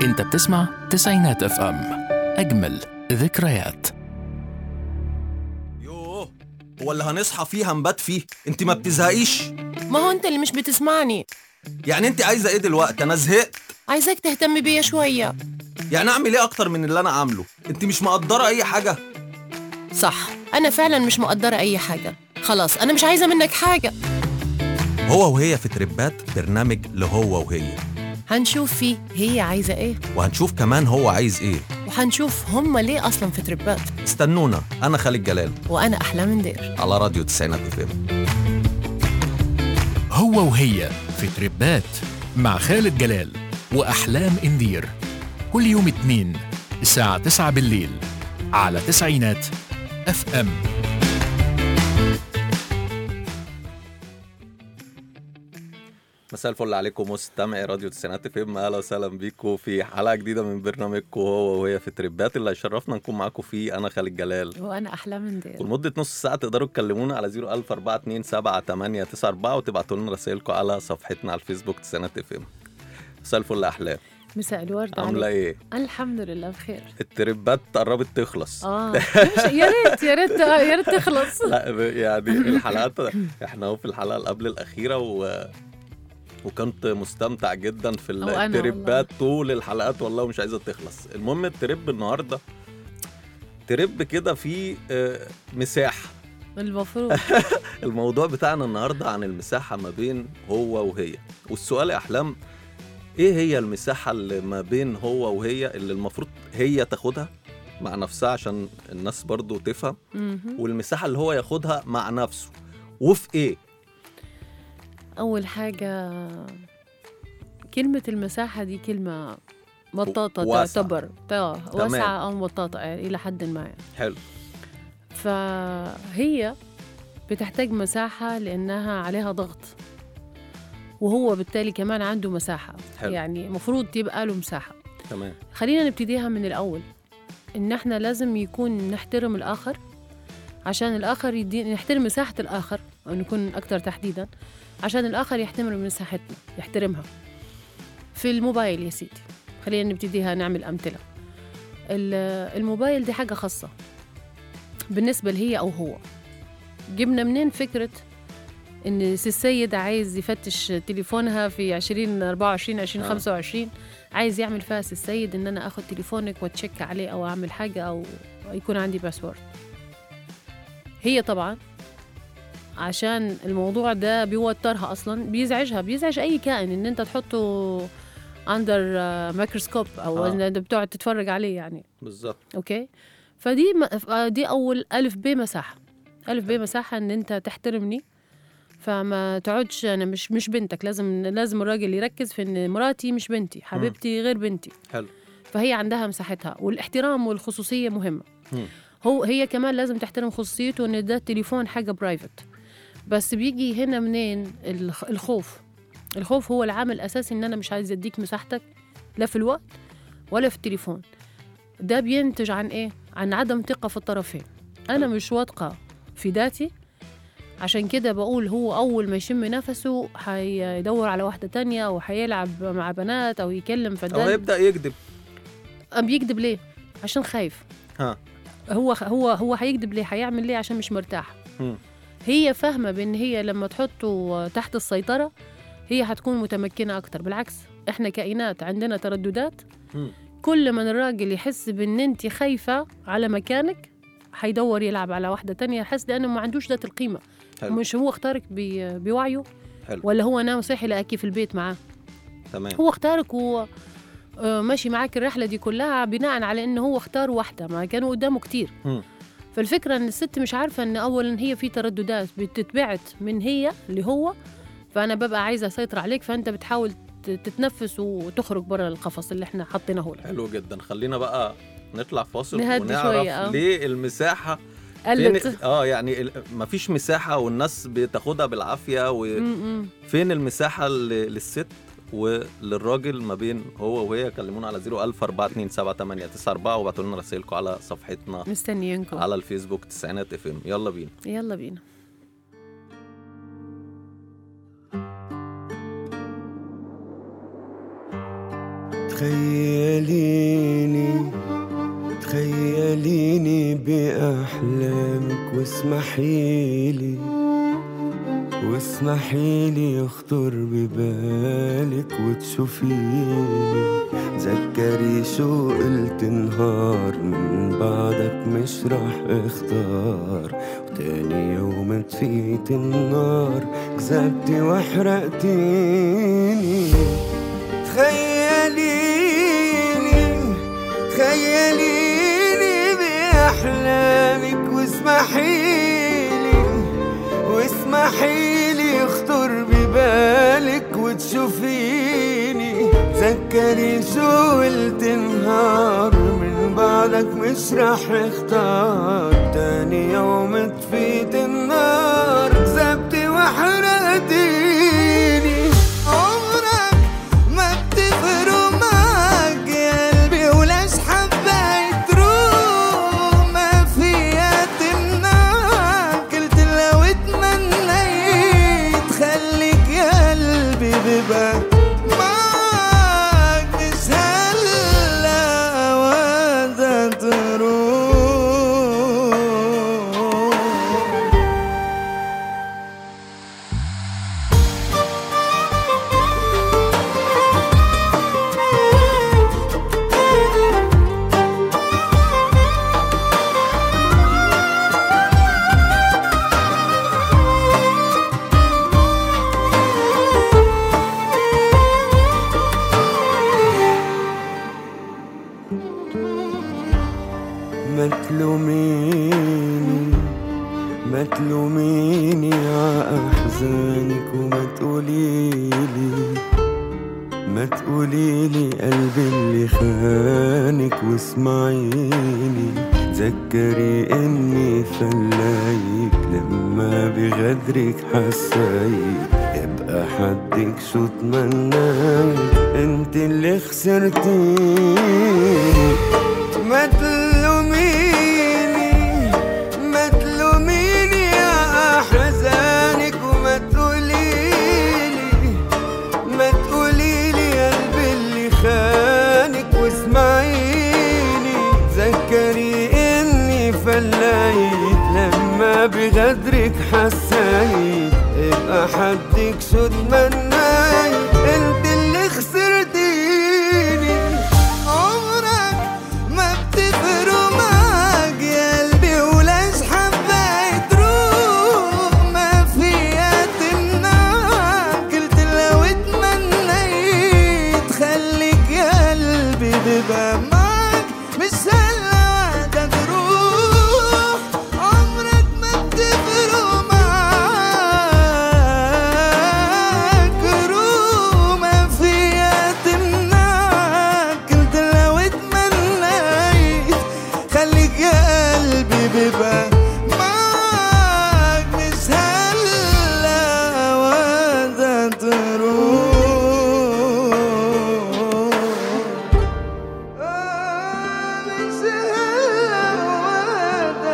انت بتسمع تسعينات اف ام اجمل ذكريات يوه هو اللي هنصحى فيه هنبات فيه انت ما بتزهقيش ما هو انت اللي مش بتسمعني يعني انت عايزه ايه دلوقتي انا زهقت عايزاك تهتم بيا شوية يعني اعمل ايه اكتر من اللي انا عامله انت مش مقدره اي حاجه صح أنا فعلا مش مقدرة أي حاجة خلاص أنا مش عايزة منك حاجة هو وهي في تربات برنامج لهو وهي هنشوف فيه هي عايزة إيه وهنشوف كمان هو عايز ايه وهنشوف هما ليه أصلا في تربات استنونا انا خالد جلال وأنا أحلى من دير على راديو تسعينات اف ام هو وهي في تربات مع خالد جلال وأحلام إندير كل يوم اتنين الساعة 9 بالليل على تسعينات اف ام مساء الفل عليكم مستمعي راديو تسعينات اف ام اهلا وسهلا بيكم في حلقه جديده من برنامجكم هو وهي في تربات اللي هيشرفنا نكون معاكم فيه انا خالد جلال وأنا أحلى من دير ولمدة نص ساعة تقدروا تكلمونا على 01427 وتبعتوا لنا رسائلكم على صفحتنا على الفيسبوك تسعينات اف ام مساء الفل يا احلام مساء الورد عاملة ايه؟ الحمد لله بخير التربات قربت تخلص اه يا ريت يا ريت يا ريت تخلص لا ب- يعني الحلقات احنا اهو في الحلقة اللي قبل الأخيرة و وكنت مستمتع جدا في أو أنا التربات طول الحلقات والله ومش عايزة تخلص المهم الترب النهاردة ترب كده فيه آه، مساحة المفروض الموضوع بتاعنا النهارده عن المساحة ما بين هو وهي والسؤال يا أحلام إيه هي المساحة اللي ما بين هو وهي اللي المفروض هي تاخدها مع نفسها عشان الناس برضو تفهم مهم. والمساحة اللي هو ياخدها مع نفسه وفي إيه؟ أول حاجة كلمة المساحة دي كلمة مطاطة واسعة. تعتبر آه، تمام. واسعة أو مطاطة يعني إلى حد ما يعني. حلو فهي بتحتاج مساحة لأنها عليها ضغط وهو بالتالي كمان عنده مساحة حلو. يعني المفروض تبقى له مساحة تمام خلينا نبتديها من الأول إن إحنا لازم يكون نحترم الآخر عشان الآخر يدي نحترم مساحة الآخر أو نكون أكتر تحديدا عشان الآخر يحترم مساحتنا يحترمها في الموبايل يا سيدي خلينا نبتديها نعمل أمثلة ال- الموبايل دي حاجة خاصة بالنسبة لهي أو هو جبنا منين فكرة إن سي السيد عايز يفتش تليفونها في 2024 آه. 2025 عايز يعمل فيها سي السيد إن أنا آخد تليفونك وأتشيك عليه أو أعمل حاجة أو يكون عندي باسورد هي طبعا عشان الموضوع ده بيوترها اصلا بيزعجها بيزعج اي كائن ان انت تحطه اندر ميكروسكوب او آه. ان انت بتقعد تتفرج عليه يعني بالظبط اوكي فدي م- دي اول الف ب مساحه الف ب مساحه ان انت تحترمني فما تقعدش انا مش مش بنتك لازم لازم الراجل يركز في ان مراتي مش بنتي حبيبتي غير بنتي حلو فهي عندها مساحتها والاحترام والخصوصيه مهمه مم. هو هي كمان لازم تحترم خصوصيته ان ده التليفون حاجه برايفت بس بيجي هنا منين الخ- الخوف الخوف هو العامل الاساسي ان انا مش عايز اديك مساحتك لا في الوقت ولا في التليفون ده بينتج عن ايه عن عدم ثقه في الطرفين انا مش واثقه في ذاتي عشان كده بقول هو اول ما يشم نفسه هيدور على واحده تانية او هيلعب مع بنات او يكلم أو فده هيبدأ يكذب أم بيكذب ليه عشان خايف ها هو هو هو هيكذب ليه هيعمل ليه عشان مش مرتاح مم. هي فاهمه بان هي لما تحطه تحت السيطره هي هتكون متمكنه اكتر بالعكس احنا كائنات عندنا ترددات مم. كل ما الراجل يحس بان انت خايفه على مكانك هيدور يلعب على واحده تانية يحس لانه ما عندوش ذات القيمه حلو مش هو اختارك بي- بوعيه حلو ولا هو نام صحي لقاكي في البيت معاه تمام هو اختارك و آه، ماشي معاك الرحله دي كلها بناء على انه هو اختار واحده ما كانوا قدامه كتير مم. فالفكره ان الست مش عارفه ان اولا هي في ترددات بتتبعت من هي لهو فانا ببقى عايزه اسيطر عليك فانت بتحاول ت- تتنفس وتخرج بره القفص اللي احنا حاطينه لك حلو جدا خلينا بقى نطلع فاصل نهدي ونعرف شوية، آه. ليه المساحة قلت فين اه يعني ال- مفيش مساحة والناس بتاخدها بالعافية وفين م- م. المساحة ل- للست وللراجل ما بين هو وهي كلمونا على 014278994 وابعتوا لنا رسائلكم على صفحتنا مستنيينكم على الفيسبوك تسعينات اف ام يلا بينا يلا بينا تخيليني تخيليني بأحلامك واسمحيلي واسمحيلي يخطر ببالك وتشوفيني تذكري شو قلت نهار من بعدك مش رح اختار وتاني يوم طفيت النار كذبتي وحرقتيني تخيليني تخيليني بأحلامك واسمحيلي واسمحيلي يخطر ببالك وتشوفيني تذكري شو قلت نهار من بعدك مش رح اختار تاني يوم طفيت النار كذبتي وحرقتيني عمرك ما بتفرق معك يا قلبي وليش حبيت تروح ما فيها تمنعك قلت لو اتمنيت خليك يا قلبي ببقى معك مش هلا ودا تروح ما تلوميني ما تلوميني ع احزانك وما تقوليلي ما تقوليلي قلبي اللي خانك واسمعيني تذكري اني فلايك لما بغدرك حسيت ابقى حدك شو تمنيت انت اللي خسرتيني ما تلوميني ما تلوميني يا احزانك وما تقوليلي ما تقوليلي قلبي اللي خانك واسمعيني تذكري اني فلايت لما بغدرك حسيت ابقى حدك شو تمنيت انت اللي خسرتيني عمرك ما بتفرق معك يا قلبي وليش حبيت تروح ما فيها تمنعك قلت لو اتمنيت خليك يا قلبي ببقى معك مش هلا تروح عمرك ما بتفرق معك روح ما فيها تمنعك قلت لو اتمنيت خليك يا قلبي ببقى معك مش هلا ودا تروح آه، مش هلا ودا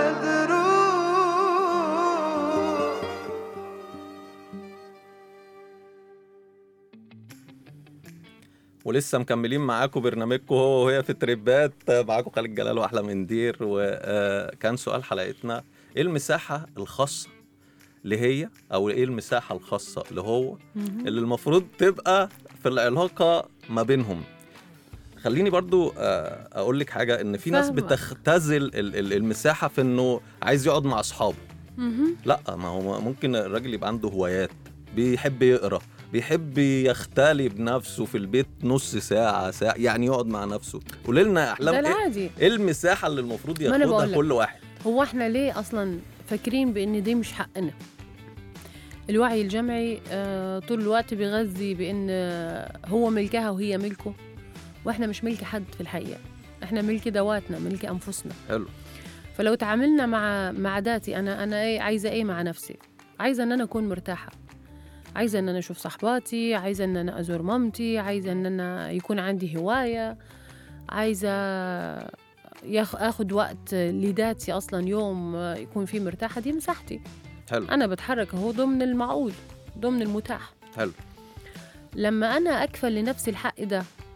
تروح ولسه مكملين معاكم برنامجكم هو وهي في تريبات معاكم خالد جلال واحلى مندير وكان سؤال حلقتنا ايه المساحه الخاصه اللي هي او ايه المساحه الخاصه اللي هو اللي المفروض تبقى في العلاقه ما بينهم خليني برضو آه، اقول لك حاجه ان في ناس فاهمة. بتختزل ال- ال- المساحه في انه عايز يقعد مع اصحابه مهم. لا ما هو ممكن الراجل يبقى عنده هوايات بيحب يقرا بيحب يختلي بنفسه في البيت نص ساعة ساعة يعني يقعد مع نفسه قولي لنا يا ده أحلام إيه, العادي إيه المساحة اللي المفروض ما أنا ياخدها بقول لك. كل واحد هو احنا ليه اصلا فاكرين بان دي مش حقنا الوعي الجمعي آه، طول الوقت بيغذي بان آه، هو ملكها وهي ملكه واحنا مش ملك حد في الحقيقه احنا ملك ذواتنا ملك انفسنا حلو فلو تعاملنا مع مع ذاتي انا انا ايه عايزه ايه مع نفسي عايزه ان انا اكون مرتاحه عايزه ان انا اشوف صحباتي عايزه ان انا ازور مامتي عايزه ان انا يكون عندي هوايه عايزه ياخ اخد وقت لذاتي اصلا يوم يكون فيه مرتاحه دي مساحتي حلو انا بتحرك اهو ضمن المعقول ضمن المتاح حلو لما انا اكفل لنفسي الحق ده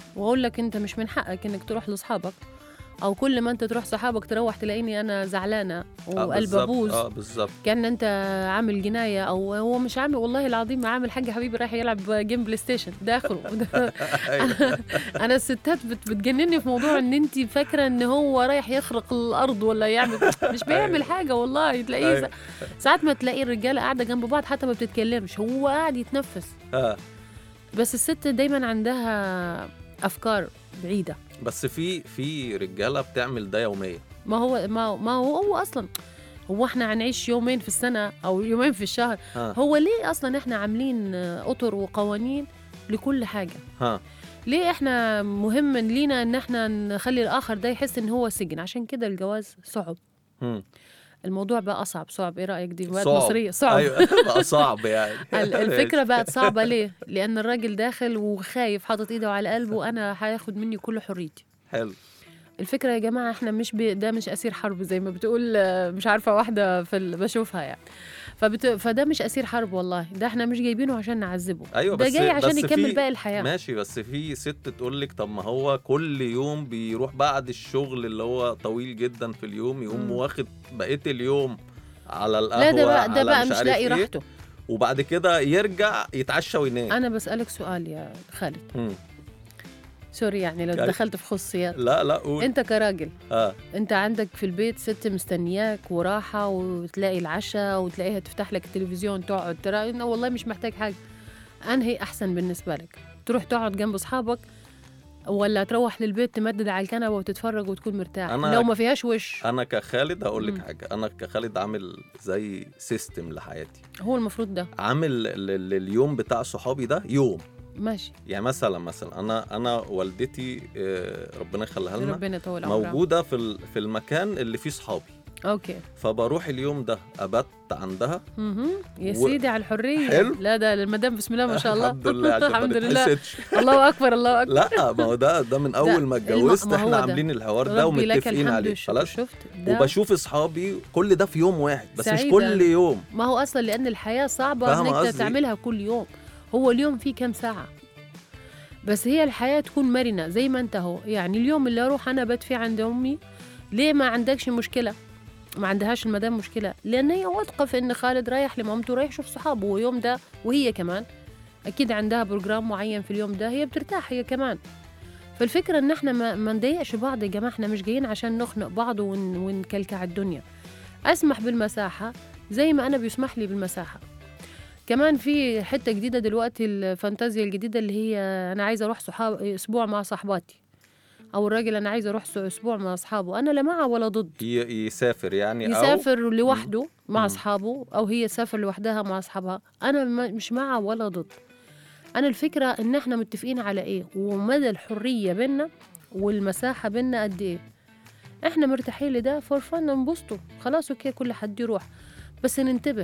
واقول لك انت مش من حقك انك تروح لاصحابك او كل ما انت تروح صحابك تروح تلاقيني انا زعلانه آه، وقلب بالظبط. ابوظ اه بالظبط كان انت عامل جنايه او هو مش عامل والله العظيم عامل حاجه حبيبي رايح يلعب جيم بلاي ستيشن ده اخره ده- أيوة. انا الستات بت- بتجنني في موضوع ان انت فاكره ان هو رايح يخرق الارض ولا يعمل مش بيعمل حاجه والله تلاقيه أيوة. سا- ساعات ما تلاقي الرجاله قاعده جنب بعض حتى ما بتتكلمش هو قاعد يتنفس آه. بس الست دايما عندها افكار بعيده بس في في رجاله بتعمل ده يوميا ما هو ما ما هو هو اصلا هو احنا هنعيش يومين في السنه او يومين في الشهر ها هو ليه اصلا احنا عاملين آه، اطر وقوانين لكل حاجه ها ليه احنا مهم لينا ان احنا نخلي الاخر ده يحس ان هو سجن عشان كده الجواز صعب مم. الموضوع بقى اصعب صعب ايه رايك دي بقت صعب. مصريه صعب ايوه بقى صعب يعني ال- الفكره بقت صعبه ليه لان الراجل داخل وخايف حاطط ايده على قلبه انا هياخد مني كل حريتي حلو الفكره يا جماعه احنا مش بي ده مش اسير حرب زي ما بتقول آه، مش عارفه واحده في ال- بشوفها يعني فبت... فده مش اسير حرب والله ده احنا مش جايبينه عشان نعذبه ايوه ده بس جاي عشان بس يكمل في- باقي الحياه ماشي بس في ست تقول لك طب ما هو كل يوم بيروح بعد الشغل اللي هو طويل جدا في اليوم يقوم مم. واخد بقيه اليوم على القهوه لا ده بقى ده على بقى مش عارف لاقي إيه، راحته وبعد كده يرجع يتعشى وينام انا بسالك سؤال يا خالد مم. سوري يعني لو يعني- دخلت في خصوصيات لا لا قول انت كراجل اه انت عندك في البيت ست مستنياك وراحه وتلاقي العشاء وتلاقيها تفتح لك التلفزيون تقعد ترى انه والله مش محتاج حاجه انهي احسن بالنسبه لك تروح تقعد جنب اصحابك ولا تروح للبيت تمدد على الكنبه وتتفرج وتكون مرتاح أنا- لو ما فيهاش وش انا كخالد هقول لك مم. حاجه انا كخالد عامل زي سيستم لحياتي هو المفروض ده عامل ل- ل- اليوم بتاع صحابي ده يوم ماشي يعني مثلا مثلا انا انا والدتي آه، ربنا يخليها لنا ربنا يطول عمرها موجوده في ال- في المكان اللي فيه صحابي اوكي فبروح اليوم ده ابات عندها مهم. يا و- سيدي على الحريه حلو. لا ده المدام بسم الله ما شاء الله الحمد لله عشان الحمد ما لله تتحسدش الله اكبر الله اكبر لا ما هو ده ده من اول ما الم- اتجوزت ما هو احنا ده. عاملين الحوار ده ربي لك ومتفقين الحمد عليه والشكر. خلاص شفت ده وبشوف اصحابي كل ده في يوم واحد بس مش سعيدة. كل يوم ما هو اصلا لان الحياه صعبه فاهمة انك قصدي؟ تعملها كل يوم هو اليوم فيه كام ساعه بس هي الحياه تكون مرنه زي ما انت هو يعني اليوم اللي اروح انا بات فيه عند امي ليه ما عندكش مشكله ما عندهاش المدام مشكله لان هي واثقه في ان خالد رايح لمامته رايح يشوف صحابه واليوم ده وهي كمان اكيد عندها بروجرام معين في اليوم ده هي بترتاح هي كمان فالفكره ان احنا ما, ما نضايقش بعض يا جماعه احنا مش جايين عشان نخنق بعض ون ونكلكع الدنيا اسمح بالمساحه زي ما انا بيسمح لي بالمساحه كمان في حته جديده دلوقتي الفانتازيا الجديده اللي هي انا عايزه اروح صحاب اسبوع مع صاحباتي او الراجل انا عايزه اروح س- اسبوع مع اصحابه انا لا مع ولا ضد ي- يسافر يعني او يسافر لوحده مع مم. اصحابه او هي تسافر لوحدها مع اصحابها انا ما- مش مع ولا ضد انا الفكره ان احنا متفقين على ايه ومدى الحريه بينا والمساحه بينا قد ايه احنا مرتاحين لده فور فن ننبسطوا خلاص اوكي كل حد يروح بس ننتبه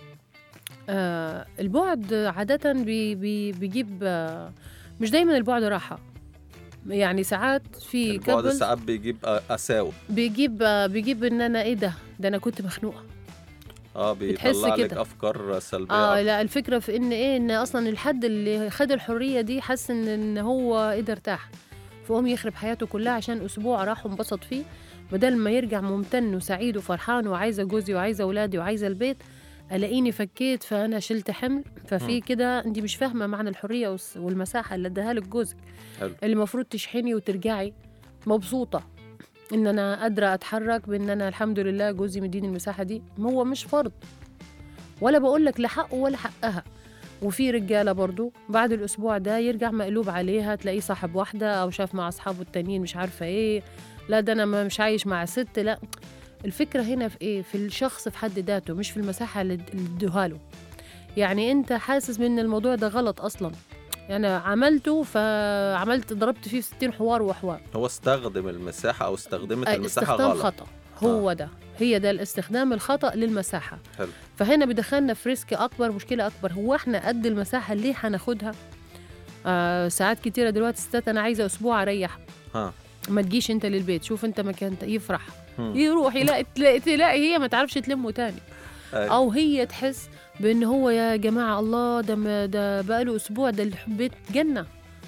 آه البعد عادة بي بي بيجيب آه مش دايما البعد راحة يعني ساعات في البعد كابل ساعات بيجيب أ- قساوه بيجيب آه بيجيب ان انا ايه ده ده انا كنت مخنوقة اه بتحس بيطلع لك كده. افكار سلبيه اه أكتر. لا الفكرة في ان ايه ان اصلا الحد اللي خد الحرية دي حس ان ان هو ايه ده ارتاح فقوم يخرب حياته كلها عشان اسبوع راح وانبسط فيه بدل ما يرجع ممتن وسعيد وفرحان وعايزة جوزي وعايزة اولادي وعايزة البيت الاقيني فكيت فانا شلت حمل ففي مم. كده انت مش فاهمه معنى الحريه والس- والمساحه اللي اداها لك جوزك حلو. اللي المفروض تشحني وترجعي مبسوطه ان انا قادره اتحرك بان انا الحمد لله جوزي مديني المساحه دي هو مش فرض ولا بقول لك لا حقه ولا حقها وفي رجاله برضو بعد الاسبوع ده يرجع مقلوب عليها تلاقيه صاحب واحده او شاف مع اصحابه التانيين مش عارفه ايه لا ده انا ما- مش عايش مع ست لا الفكره هنا في ايه في الشخص في حد ذاته مش في المساحه اللي اللي ادوها له يعني انت حاسس من الموضوع ده غلط اصلا يعني عملته فعملت ضربت فيه 60 حوار وحوار هو استخدم المساحه او استخدمت أي المساحه استخدام غلط خطا هو ده هي ده الاستخدام الخطا للمساحه حلو. فهنا بدخلنا في ريسك اكبر مشكله اكبر هو احنا قد المساحه اللي هناخدها آه ساعات كتيره دلوقتي ستات انا عايزه اسبوع اريح ها ما تجيش انت للبيت شوف انت مكان ت- يفرح مم. يروح يلاقي تلاقي, تلاقي هي ما تعرفش تلمه تاني أي. او هي تحس بان هو يا جماعه الله ده ما- ده بقاله اسبوع ده البيت جنه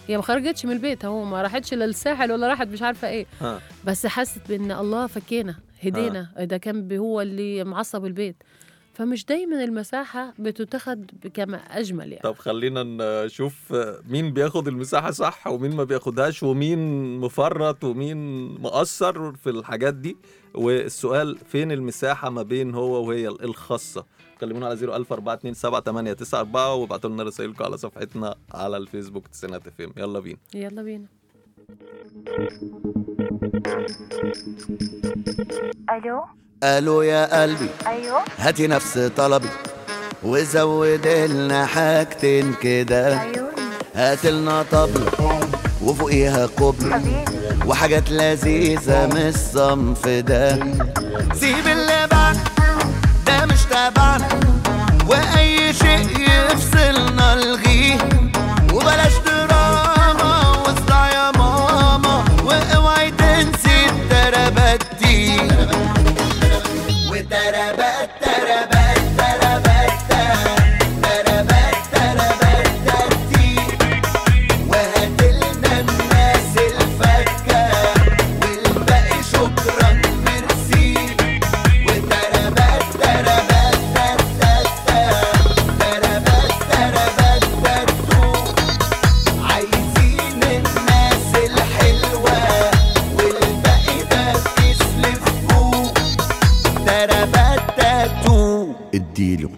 هي ما خرجتش من البيت هو ما راحتش للساحل ولا راحت مش عارفه ايه ها بس حست بان الله فكينا هدينا ده كان ب- هو اللي معصب البيت فمش دايما المساحه بتتخذ كما اجمل يعني طب خلينا نشوف مين بياخد المساحة صح ومين ما بياخدهاش ومين مفرط ومين مقصر في الحاجات دي والسؤال فين المساحة ما بين هو وهي الخاصة كلمونا على 014278994 وابعتوا لنا رسائلكم على صفحتنا على الفيسبوك تسعينات اف ام يلا بينا يلا بينا الو قالوا يا قلبي ايوه هاتي نفس طلبي وزود لنا حاجتين كده عيوني هات لنا طبلة وفوقيها قبلة حبيبي وحاجات لذيذة من الصنف ده سيب اللي بعنا ده مش تبعنا واي شيء يفصلنا الغيه وبلاش دراما واصدع يا ماما واوعي تنسي التربات دي وتربات تربات تربات تربات تربات دي وهاتلنا الناس الفكة والباقي شكرا ميرسي وتربات تربات تربات تربات تربات تربات عايزين الناس الحلوة والباقي ده يسلفوه تربات تاتو اديله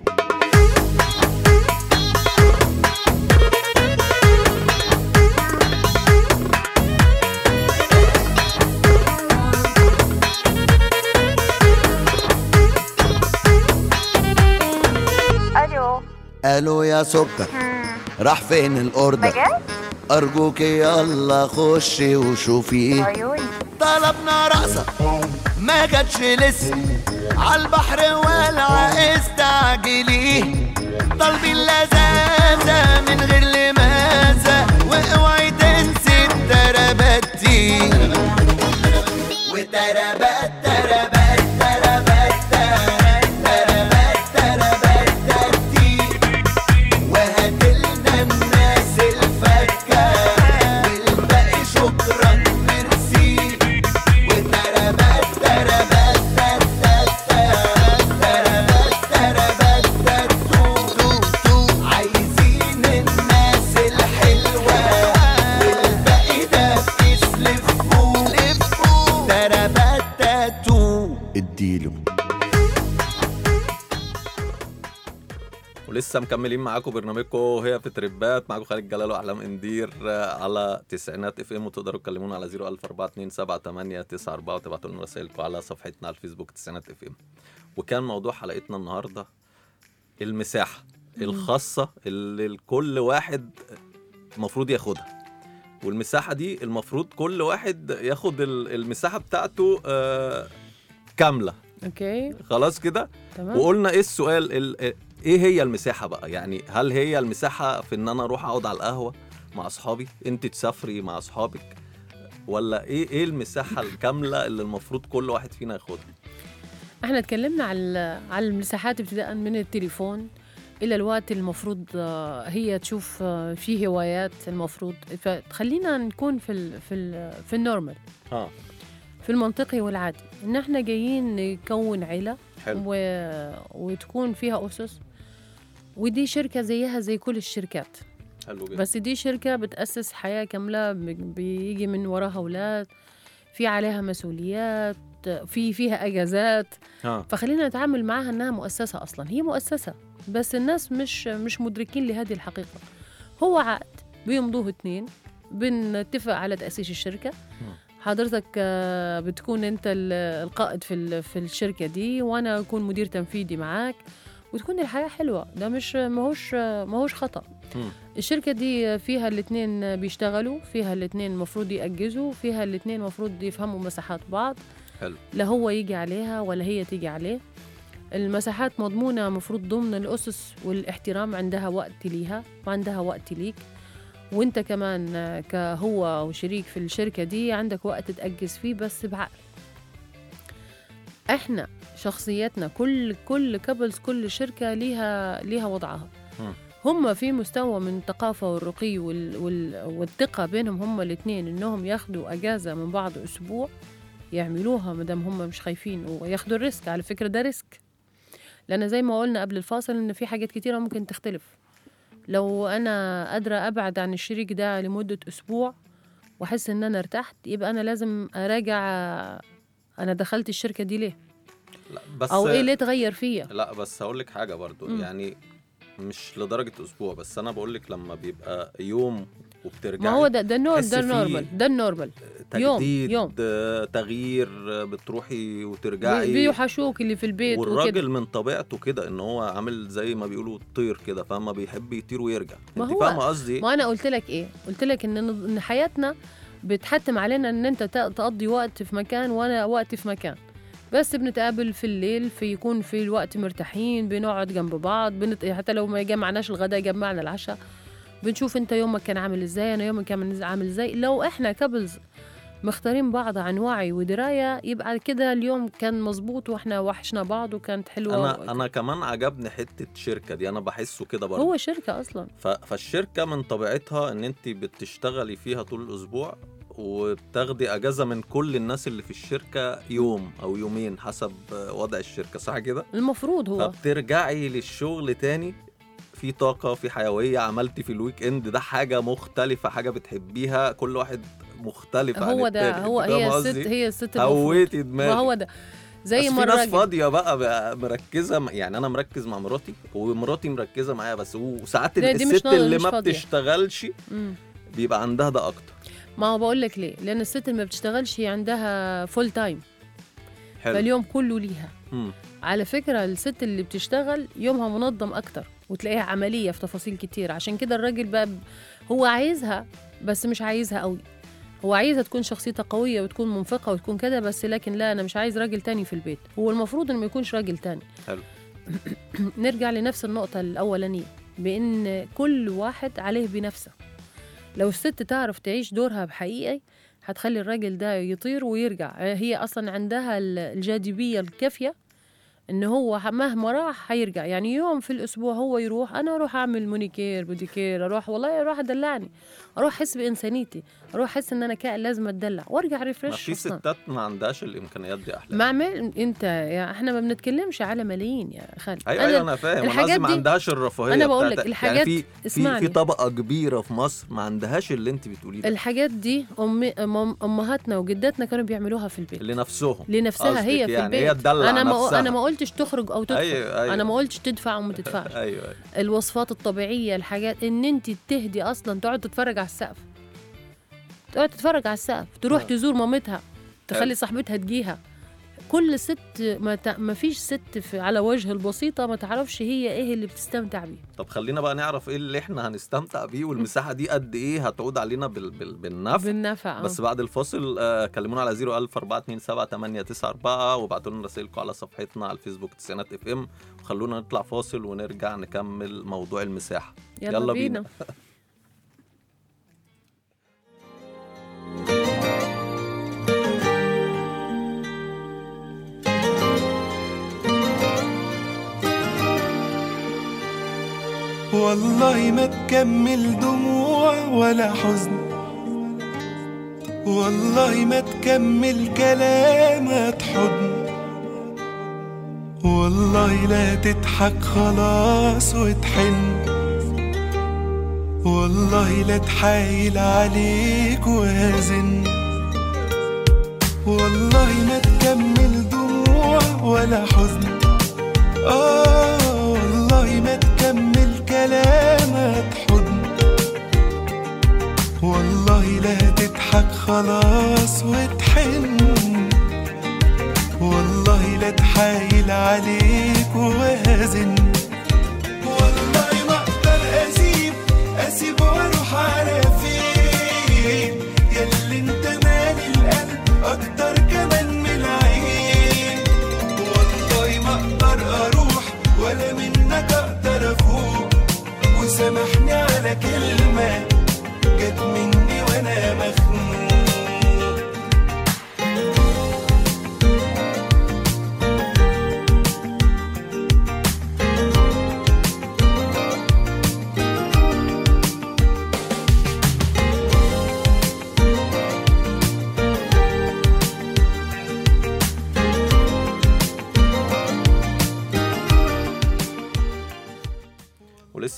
الو قالوا يا سكر راح فين الاوردر بجد ارجوك يلا خشي وشوفيه عيوني طلبنا رقصة ما جاتش لسه عالبحر والع استعجليه طالبين لذاذة من غير لماذا واوعي تنسي التربات دي وتربات تربات تربات تربات تربات دي وهاتلنا الناس الفكة والباقي شكرا ميرسي وتربات تربات تربات تربات تربات تو تو عايزين الناس الحلوة والباقي ده يسلفوه تربات تاتو اديله ولسه مكملين معاكم برنامجكم هي في تربات معاكم خالد جلال واحلام اندير آه، على تسعينات اف ام وتقدروا تكلمونا على 014278994 وتبعتوا لنا رسائلكم على صفحتنا على الفيسبوك تسعينات اف ام وكان موضوع حلقتنا النهارده المساحه الخاصه اللي كل واحد المفروض ياخدها والمساحه دي المفروض كل واحد ياخد ال- المساحه بتاعته آه، كامله اوكي خلاص كده تمام وقلنا ايه السؤال ال- ايه هي المساحه بقى يعني هل هي المساحه في ان انا اروح اقعد على القهوه مع اصحابي انت تسافري مع اصحابك ولا ايه ايه المساحه الكامله اللي المفروض كل واحد فينا ياخدها احنا اتكلمنا على على المساحات ابتداء من التليفون الى الوقت المفروض آه، هي تشوف آه، فيه هوايات المفروض فخلينا نكون في ال في ال في النورمال اه في المنطقي والعادي ان احنا جايين نكون عيله حلو و... وتكون فيها اسس ودي شركه زيها زي كل الشركات حلو جدا بس دي شركه بتاسس حياه كامله ب- بيجي من وراها اولاد في عليها مسؤوليات في فيها اجازات اه فخلينا نتعامل معاها انها مؤسسه اصلا هي مؤسسه بس الناس مش مش مدركين لهذه الحقيقه هو عقد بيمضوه اتنين بنتفق على تاسيس الشركه حضرتك آه، بتكون انت ال- القائد في ال- في الشركه دي وانا اكون مدير تنفيذي معاك وتكون الحياه حلوه ده مش ماهوش ماهوش خطا مم. الشركه دي فيها الاثنين بيشتغلوا فيها الاثنين المفروض ياجزوا فيها الاثنين المفروض يفهموا مساحات بعض حلو لا هو يجي عليها ولا هي تيجي عليه المساحات مضمونة مفروض ضمن الأسس والاحترام عندها وقت ليها وعندها وقت ليك وانت كمان آه، كهو وشريك في الشركة دي عندك وقت تأجز فيه بس بعقل احنا شخصيتنا كل كل كابلز كل شركة ليها ليها وضعها مم. هم في مستوى من الثقافة والرقي وال... وال... والثقة بينهم هم الاثنين إنهم ياخدوا أجازة من بعض أسبوع يعملوها مدام هم مش خايفين وياخدوا الريسك على فكرة ده ريسك لأن زي ما قلنا قبل الفاصل إن في حاجات كتيرة ممكن تختلف لو أنا قادرة أبعد عن الشريك ده لمدة أسبوع وأحس إن أنا ارتحت يبقى أنا لازم أراجع أنا دخلت الشركة دي ليه لا بس أو إيه ليه تغير فيا لا بس هقول لك حاجه برضو مم. يعني مش لدرجه اسبوع بس انا بقول لك لما بيبقى يوم وبترجعي ما هو ده ده النور تحس ده فيه النورمال ده النورمال يوم- تجديد يوم. آه، تغيير آه، بتروحي بي- وترجعي بيوحشوك اللي في البيت وكده والراجل من طبيعته كده ان هو عامل زي ما بيقولوا طير كده فاهمه بيحب يطير ويرجع ما انت هو- فاهمه قصدي إيه؟ ما انا قلت لك ايه قلت لك ان ان حياتنا بتحتم علينا ان انت ت- تقضي وقت في مكان وانا وقت في مكان بس بنتقابل في الليل في يكون في الوقت مرتاحين بنقعد جنب بعض بنت... حتى لو ما جمعناش الغداء جمعنا العشاء بنشوف انت يومك كان عامل ازاي انا يومي كان عامل ازاي لو احنا كابلز مختارين بعض عن وعي ودرايه يبقى كده اليوم كان مظبوط واحنا وحشنا بعض وكانت حلوه انا انا كمان عجبني حته شركه دي انا بحسه كده برضه هو شركه اصلا ف... فالشركه من طبيعتها ان انت بتشتغلي فيها طول الاسبوع وبتاخدي اجازه من كل الناس اللي في الشركه يوم او يومين حسب وضع الشركه صح كده المفروض هو فبترجعي للشغل تاني في طاقه في حيويه عملتي في الويك اند ده حاجه مختلفه حاجه بتحبيها كل واحد مختلف عن هو ده التاني. هو أنت فاهمة هي الست قصدي؟ هي الست المفروض هويتي ما دماغي هو ده زي بس ما في ناس الراجل فاضيه بقى, بقى مركزه م- يعني انا مركز مع مراتي ومراتي مركزه معايا بس وساعات لا، دي مش الست ناض- اللي مش ما فاضية. بتشتغلش مم. بيبقى عندها ده اكتر ما هو بقول لك ليه لان الست اللي ما بتشتغلش هي عندها فول تايم حلو فاليوم كله ليها مم. على فكرة الست اللي بتشتغل يومها منظم أكتر وتلاقيها عملية في تفاصيل كتير عشان كده الراجل بقى ب- هو عايزها بس مش عايزها قوي هو عايزها تكون شخصيتها قوية وتكون منفقة وتكون كده بس لكن لا أنا مش عايز راجل تاني في البيت هو المفروض إنه ما يكونش راجل تاني حلو. نرجع لنفس النقطة الأولانية بإن كل واحد عليه بنفسه لو الست تعرف تعيش دورها بحقيقي هتخلي الراجل ده يطير ويرجع هي أصلا عندها ال- الجاذبية الكافية ان هو مهما راح هيرجع يعني يوم في الاسبوع هو يروح انا اروح اعمل مونيكير بوديكير اروح والله اروح ادلعني اروح احس بانسانيتي اروح احس ان انا كائن لازم اتدلع وارجع ما ريفرش في ستات ما عندهاش الامكانيات دي احلى ما عمل انت يا احنا ما بنتكلمش على ملايين يا خالد ايوه ايوه انا فاهم انا الحاجات قصدي ما دي- عندهاش الرفاهيه أنا بقول لك بتاعت- الحاجات- يعني في في اسمعني. في طبقه كبيره في مصر ما عندهاش اللي انت بتقوليه ده الحاجات دي أم... أم... امهاتنا وجداتنا كانوا بيعملوها في البيت لنفسهم لنفسها قصدك هي في يعني البيت هي تدلع انا ما نفسها. انا ما قلتش تخرج او تدخل ايوه ايوه انا ما قلتش تدفع او ما تدفعش ايوه ايوه الوصفات الطبيعية الحاجات ان انت تهدي اصلا تقعد تتفرج على السقف تقعد تتفرج على السقف تروح آه. تزور مامتها حلو. تخلي صاحبتها تجيها كل ست ما, ت... ما فيش ست في على وجه البسيطة ما تعرفش هي ايه اللي بتستمتع بيه طب خلينا بقى نعرف ايه اللي احنا هنستمتع بيه والمساحه دي قد ايه هتعود علينا بال... بال... بالنفع بالنفع آه. بس بعد الفاصل آه كلمونا على 01000 427 وابعتوا لنا رسائلكم على صفحتنا على الفيسبوك تسعينات اف ام وخلونا نطلع فاصل ونرجع نكمل موضوع المساحه يلا, يلا بينا, بينا. والله ما تكمل دموع ولا حزن والله ما تكمل كلامات حضن والله لا تضحك خلاص وتحن والله لا تحايل عليك وازن والله ما تكمل دموع ولا حزن آه والله ما تكمل كلامك حضن والله لا تضحك خلاص وتحن والله لا تحايل عليك وازن والله ما اقدر اسيب اسيب واروح على فين ياللي انت مالي القلب اكتر كمان من العين والله ما اقدر اروح ولا منك اقدر افوق وسامحني على كلمة جت مني وانا مخنوق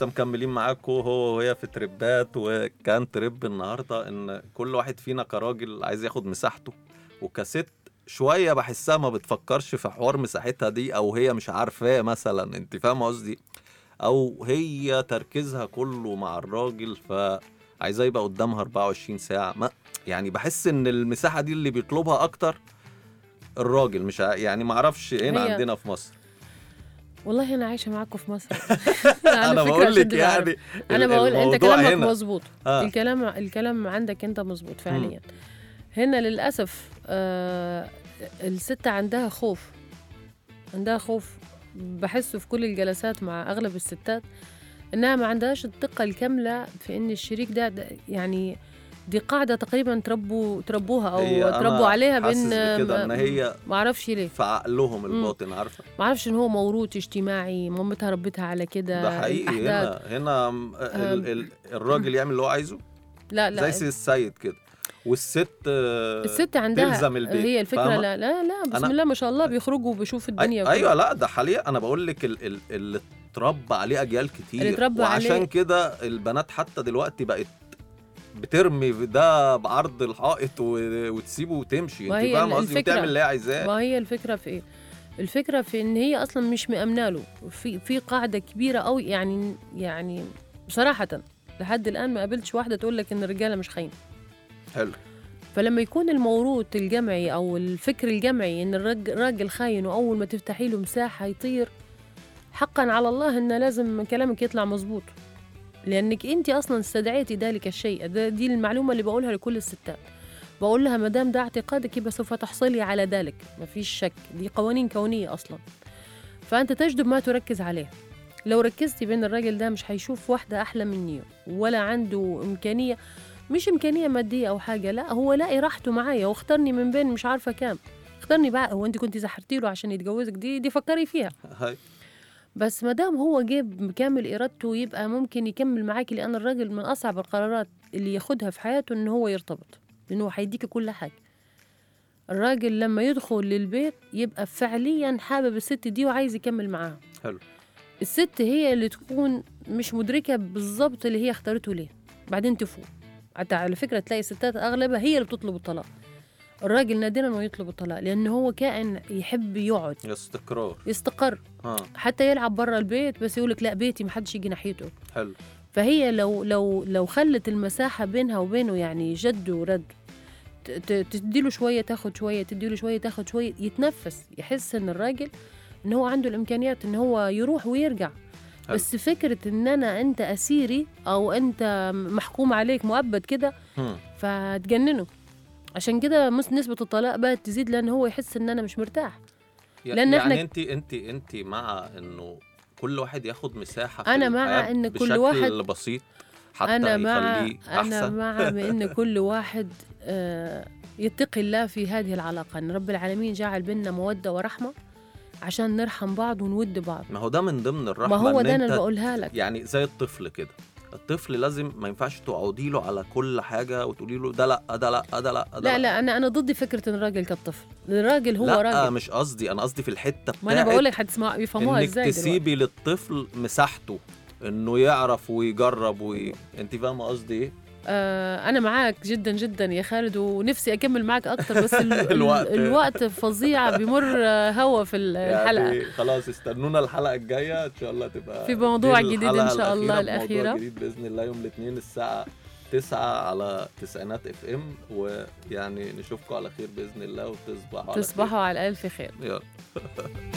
لسه مكملين معاكم هو وهي في تريبات وكان تريب النهارده ان كل واحد فينا كراجل عايز ياخد مساحته وكست شويه بحسها ما بتفكرش في حوار مساحتها دي او هي مش عارفاه مثلا انت فاهمه قصدي او هي تركيزها كله مع الراجل فعايزاه يبقى قدامها 24 ساعه ما يعني بحس ان المساحه دي اللي بيطلبها اكتر الراجل مش ع- يعني ما اعرفش هنا هي- عندنا في مصر والله انا عايشه معاكم في مصر انا بقول لك يعني انا ال- بقول انت الموضوع كلامك هنا. مظبوط آه. الكلام الكلام عندك انت مظبوط فعليا هنا للاسف آه الست عندها خوف عندها خوف بحسه في كل الجلسات مع اغلب الستات انها ما عندهاش الثقه الكامله في ان الشريك ده, ده يعني دي قاعده تقريبا تربوا تربوها هي او أنا تربوا عليها حاسس بان بكده ان هي ما اعرفش ليه في عقلهم الباطن عارفه ما اعرفش ان هو موروث اجتماعي مامتها ربتها على كده ده حقيقي الأحداث. هنا هنا م- ال ال الراجل يعمل اللي هو عايزه لا لا زي سي السيد كده والست آه، الست عندها تلزم البيت هي الفكره فاهمة؟ لا لا لا بسم أنا- الله ما شاء الله بيخرجوا بيشوفوا الدنيا أي- ايوه لا ده حاليا انا بقول لك ال- ال- اللي اتربى عليه اجيال كتير اللي اتربى وعشان عليه. كده البنات حتى دلوقتي بقت بترمي ده بعرض الحائط و- وتسيبه وتمشي انت وهي فاهم قصدي الفكرة- وتعمل اللي هي عايزاه ما هي الفكره في ايه الفكره في ان هي اصلا مش مأمنه له في في قاعده كبيره قوي يعني يعني بصراحه لحد الان ما قابلتش واحده تقول لك ان الرجاله مش خاينه حلو فلما يكون الموروث الجمعي او الفكر الجمعي ان الرج- الراجل خاين واول ما تفتحي له مساحه يطير حقا على الله ان لازم كلامك يطلع مظبوط لانك انت اصلا استدعيتي ذلك الشيء ده دي المعلومه اللي بقولها لكل الستات بقول لها ما دام ده اعتقادك يبقى سوف تحصلي على ذلك ما فيش شك دي قوانين كونيه اصلا فانت تجدب ما تركز عليه لو ركزتي بين الراجل ده مش هيشوف واحده احلى مني ولا عنده امكانيه مش امكانيه ماديه او حاجه لا هو لاقي راحته معايا واختارني من بين مش عارفه كام اختارني بقى هو انت كنت زحرتي له عشان يتجوزك دي دي فكري فيها هاي بس ما دام هو جاب كامل ارادته يبقى ممكن يكمل معاكي لان الراجل من اصعب القرارات اللي ياخدها في حياته ان هو يرتبط لانه هيديكي كل حاجه الراجل لما يدخل للبيت يبقى فعليا حابب الست دي وعايز يكمل معاها حلو الست هي اللي تكون مش مدركه بالظبط اللي هي اختارته ليه بعدين تفوق حتى على فكره تلاقي الستات اغلبها هي اللي بتطلب الطلاق الراجل نادرا ما يطلب الطلاق لانه هو كائن يحب يقعد استقرار يستقر ها حتى يلعب برا البيت بس يقولك لا بيتي محدش يجي ناحيته حلو فهي لو لو لو خلت المساحه بينها وبينه يعني جد ورد ت- ت- تديله شويه تاخد شويه تديله شويه تاخد شويه يتنفس يحس ان الراجل ان هو عنده الامكانيات ان هو يروح ويرجع حلو. بس فكره ان انا انت اسيري او انت محكوم عليك مؤبد كده هم. فتجننه عشان كده مس- نسبه الطلاق بقت تزيد لان هو يحس ان انا مش مرتاح لأن يعني إحنا- انت انت انت مع انه كل واحد ياخد مساحه في أنا مع الحياة إن كل بشكل واحد- بسيط حتى انا مع يخليه انا احسن مع بان كل واحد آه، يتقي الله في هذه العلاقه ان رب العالمين جعل بيننا موده ورحمه عشان نرحم بعض ونود بعض ما هو ده من ضمن الرحمه ما هو إن ده انا انت اللي بقولها لك يعني زي الطفل كده الطفل لازم ما ينفعش تقعدي له على كل حاجه وتقولي له ده لا ده لا ده لا ده لا لا انا انا ضد فكره ان الراجل كالطفل الراجل هو لا راجل مش قصدي انا قصدي في الحته بتاعت ما انا بقول لك هتسمع يفهموها انك ازاي دلوقتي تسيبي للطفل مساحته انه يعرف ويجرب وي... انت فاهمه قصدي ايه آه انا معاك جدا جدا يا خالد ونفسي اكمل معاك اكتر بس ال الوقت. الوقت الوقت فظيع بيمر آه، هوا في الحلقه يعني خلاص استنونا الحلقه الجايه ان شاء الله تبقى في موضوع دي جديد إن الحلقة شاء الله الأخيرة بموضوع الأخيرة. جديد باذن الله يوم الاثنين الساعه 9 على تسعينات اف ام ويعني نشوفكم على خير باذن الله وتصبحوا على خير. تصبحوا على الف خير يلا